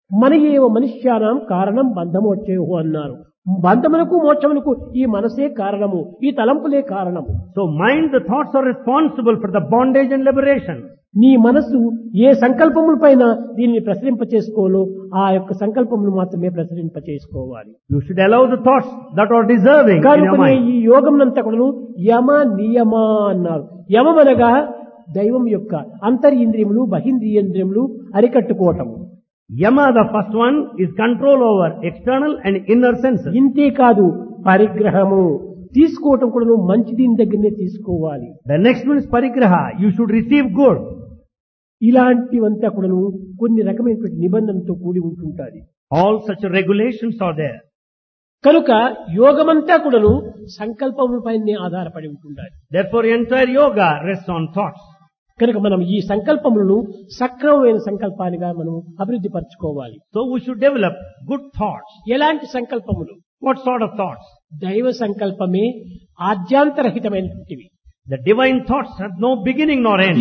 మన ఏవ మనుష్యానం కారణం బంధమోక్షేహు అన్నారు బంధమునకు మోక్షమునకు ఈ మనసే కారణము ఈ తలంపులే కారణము So mind, the thoughts are responsible for the bondage and liberation. నీ మనసు ఏ సంకల్పముల పైన దీనిని ప్రసరింప చేసుకోవాలో ఆ యొక్క సంకల్పములు మాత్రమే ప్రసరింప చేసుకోవాలి You should allow the thoughts that are deserving in your కనుకనే mind. ఈ యోగం అంతా కూడా యమ నియమ అన్నారు యమం అనగా దైవం యొక్క అంతరింద్రియములు బహింద్రియంద్రియములు అరికట్టుకోవటము Yama, the first one, is control over external and inner senses. ఇంతే కాదు పరిగ్రహము తీసుకోవటం కూడా మంచి దీని దగ్గరనే తీసుకోవాలి The next one is parigraha. You should receive good. ఇలాంటివంతా కూడాను కొన్ని రకమైనటువంటి నిబంధనతో కూడి ఉంటుంటాది All such regulations are there. కనుక యోగమంతా కూడాను సంకల్పములపైనే ఆధారపడి ఉంటుండాలి Therefore, entire yoga rests on thoughts. కనుక మనం ఈ సంకల్పములను సక్రమమైన సంకల్పానిగా మనం అభివృద్ధి పరచుకోవాలి So we should develop good thoughts. ఎలాంటి సంకల్పములు What sort of thoughts? దైవ సంకల్పమే ఆద్యాంతరహితమైనటువంటివి The divine thoughts have no beginning nor end.